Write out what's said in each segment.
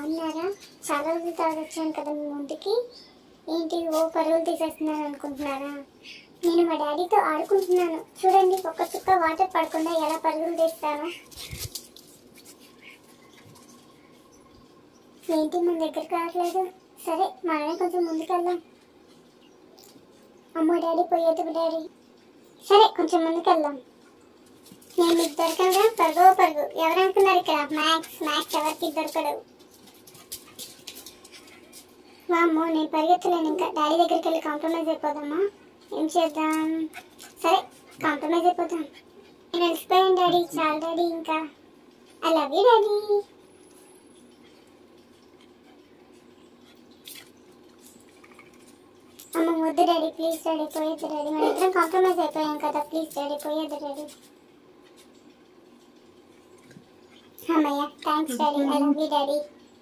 బాగున్నారా చాలా రోజుల తర్వాత వచ్చాను కదా మీ ముందుకి ఏంటి ఓ పరుగులు తీసేస్తున్నాను అనుకుంటున్నారా నేను మా డాడీతో ఆడుకుంటున్నాను చూడండి ఒక్క చుక్క వాటర్ పడకుండా ఎలా పరుగులు తీస్తాను ఏంటి మన దగ్గరికి రావట్లేదు సరే మనమే కొంచెం ముందుకెళ్దాం అమ్మో డాడీ పోయేది డాడీ సరే కొంచెం ముందుకెళ్దాం నేను మీకు దొరకనుగా పరుగు పరుగు ఎవరు అనుకున్నారు ఇక్కడ మ్యాక్స్ మ్యాక్స్ ఎవరికి దొరకడు వామ్మో నేను పరిగెత్తలేను ఇంకా డాడీ దగ్గరికి వెళ్ళి కాంప్రమైజ్ అయిపోదామా ఏం చేద్దాం సరే కాంప్రమైజ్ అయిపోదాం నేను వెళ్ళిపోయాను డాడీ చాలా డాడీ ఇంకా ఐ లవ్ యూ డాడీ అమ్మ వద్దు డాడీ ప్లీజ్ డాడీ పోయేది డాడీ మన ఇద్దరం కాంప్రమైజ్ అయిపోయాం కదా ప్లీజ్ డాడీ పోయేది డాడీ అమ్మయ్య thanks daddy I love you daddy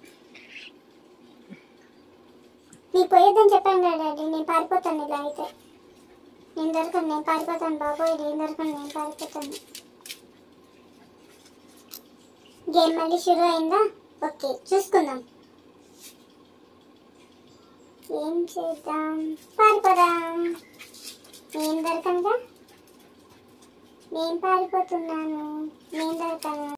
నీకు పోయేద్దని చెప్పాను కదా డాడీ నేను పారిపోతాను ఇలా అయితే నేను దొరకను నేను పారిపోతాను బాబోయ్ నేను దొరకను నేను పారిపోతాను గేమ్ మళ్ళీ షురు అయిందా ఓకే చూసుకుందాం ఏం చేద్దాం పారిపోదాం నేను దొరకనుగా నేను పారిపోతున్నాను నేను దొరకను